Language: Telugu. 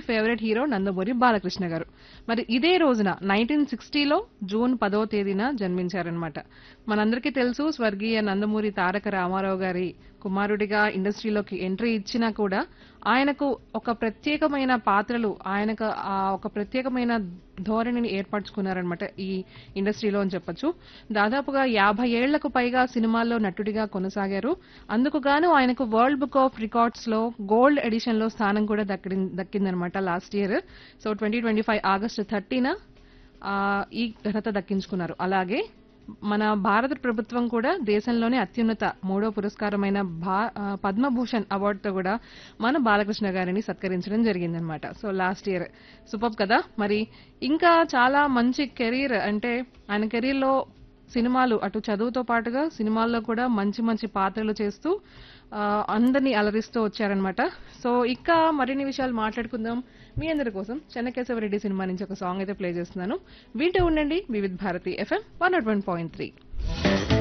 ఫేవరెట్ హీరో నందమూరి బాలకృష్ణ గారు మరి ఇదే రోజున నైన్టీన్ సిక్స్టీలో జూన్ పదో తేదీన జన్మించారనమాట మనందరికీ తెలుసు స్వర్గీయ నందమూరి తారక రామారావు గారి కుమారుడిగా ఇండస్ట్రీలోకి ఎంట్రీ ఇచ్చినా కూడా ఆయనకు ఒక ప్రత్యేకమైన పాత్రలు ఆయనకు ఆ ఒక ప్రత్యేకమైన ధోరణిని ఏర్పరచుకున్నారనమాట ఈ ఇండస్ట్రీలో అని చెప్పొచ్చు దాదాపుగా యాభై ఏళ్లకు పైగా సినిమాల్లో నటుడిగా కొనసాగారు అందుకు గాను ఆయనకు వరల్డ్ బుక్ ఆఫ్ రికార్డ్స్ లో గోల్డ్ ఎడిషన్ లో స్థానం కూడా దక్కి దక్కిందనమాట last year so twenty twenty five August thirteen ఈ ఘనత దక్కించుకున్నారు అలాగే మన భారత ప్రభుత్వం కూడా దేశంలోనే అత్యున్నత మూడో పురస్కారమైన భా- ఆ, పద్మభూషణ్ అవార్డుతో కూడా మన బాలకృష్ణ గారిని సత్కరించడం జరిగిందనమాట సో లాస్ట్ ఇయర్ సూపర్ కదా మరి ఇంకా చాలా మంచి కెరీర్ అంటే ఆయన కెరీర్ లో సినిమాలు అటు చదువుతో పాటుగా సినిమాల్లో కూడా మంచి మంచి పాత్రలు చేస్తూ ఆ, అందరినీ అలరిస్తూ వచ్చారనమాట సో ఇంకా మరిన్ని విషయాలు మాట్లాడుకుందాం మీ అందరి కోసం చెన్నకేశవరెడ్డి సినిమా నుంచి ఒక సాంగ్ అయితే ప్లే చేస్తున్నాను వింటూ ఉండండి Vividh Bharati FM one nought one point three